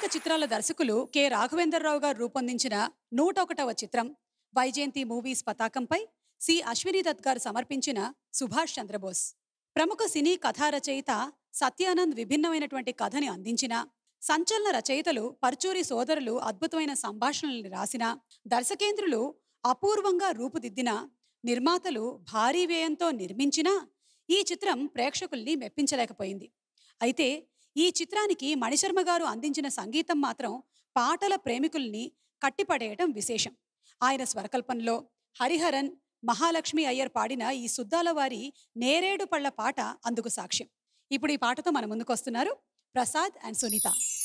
చిత్రాల దర్శకులు కె రాఘవేంద్రరావు గారు రూపొందించిన నూట ఒకటవ చిత్రం వైజయంతి మూవీస్ పతాకంపై సి అశ్విని దత్ గారు సమర్పించిన సుభాష్ చంద్రబోస్ ప్రముఖ సినీ కథా రచయిత సత్యానంద్ విభిన్నమైనటువంటి కథని అందించిన సంచలన రచయితలు పర్చూరి సోదరులు అద్భుతమైన సంభాషణల్ని రాసిన దర్శకేంద్రులు అపూర్వంగా రూపుదిద్దిన నిర్మాతలు భారీ వ్యయంతో నిర్మించినా ఈ చిత్రం ప్రేక్షకుల్ని మెప్పించలేకపోయింది అయితే ఈ చిత్రానికి మణిశర్మ గారు అందించిన సంగీతం మాత్రం పాటల ప్రేమికుల్ని కట్టిపడేయటం విశేషం ఆయన స్వరకల్పనలో హరిహరన్ మహాలక్ష్మి అయ్యర్ పాడిన ఈ సుద్దాల వారి నేరేడు పళ్ళ పాట అందుకు సాక్ష్యం ఇప్పుడు ఈ పాటతో మన ముందుకు వస్తున్నారు ప్రసాద్ అండ్ సునీత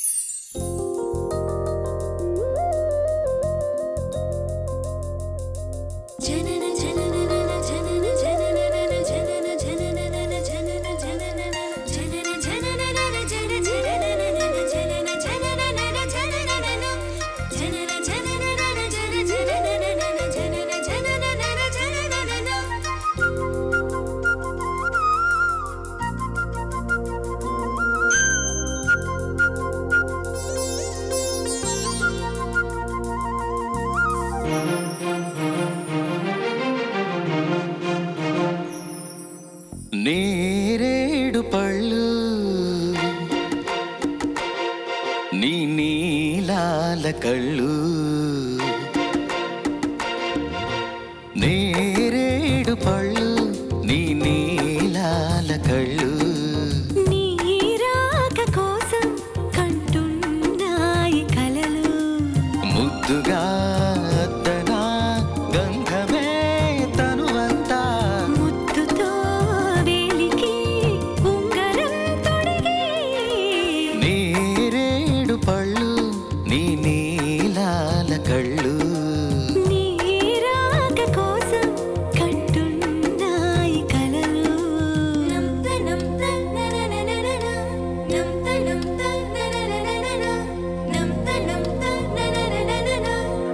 జనన జననన జనన జననన జనన జననన జనన జననన జనన జననన జన జననన జనన జననన జననన జనన జననన జన జననన జనన జననన జననన నేరేడు పళ్ళు నీ నీలాల కళ్ళు నేరేడు పళ్ళు నీ నీలాల కళ్ళు నీరాక కోసం కంటున్నాయి కలలు ముద్దుగా అద్దనా గంధమే తనువంతా ముద్దుతో వేలికి ఉంగరం తొడిగి నేరేడు పళ్ళు నీ నీలాల కళ్ళు నీరాక కోసం కంటున్నాయి కలలు నంత నంత నననననన నంత నంత నననననన నంత నంత నననననన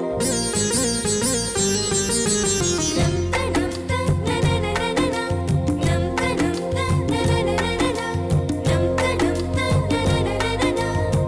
నంత నంత నననననన నంత నంత నననననన నంత నంత నననననన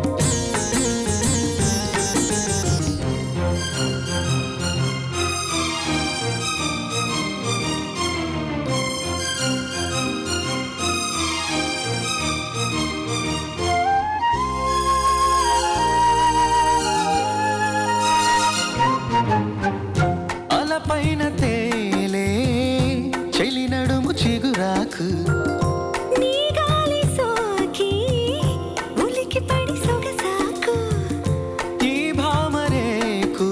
అలపైన తేలే చెలి నడుము చిగురాకు నీ గాలి సోకి ఉలికి పడి సొగసాకు ఈ భామరేకు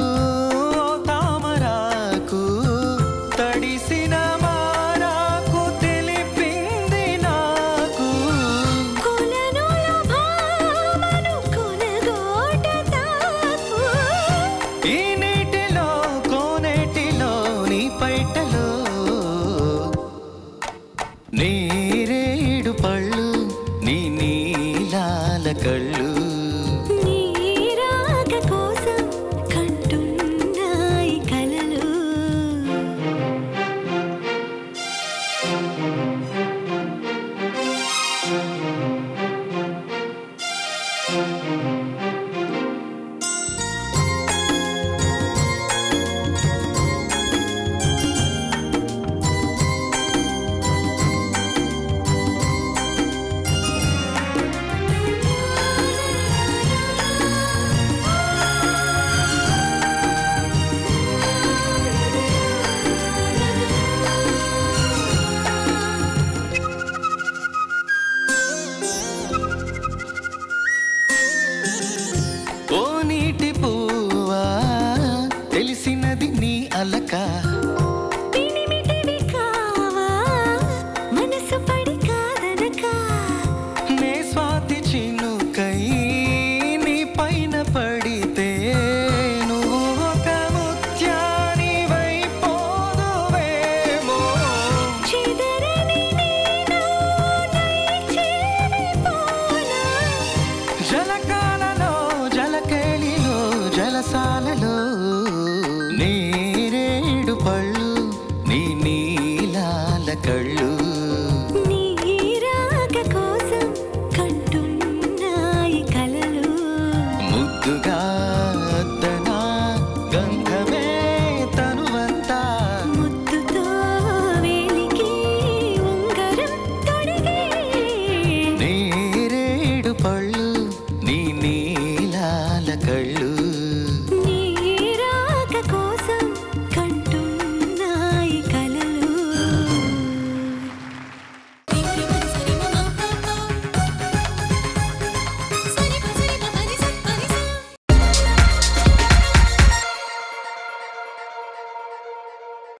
తామరాకు తడిసిన మారాకు తెలిపింది నాకు కొలనుల భామను కొనగోట తాకు ఈ నీటిలో కోనేటిలో నీ పైటలో నేరేడు పళ్ళు నీ నీలాల కళ్ళు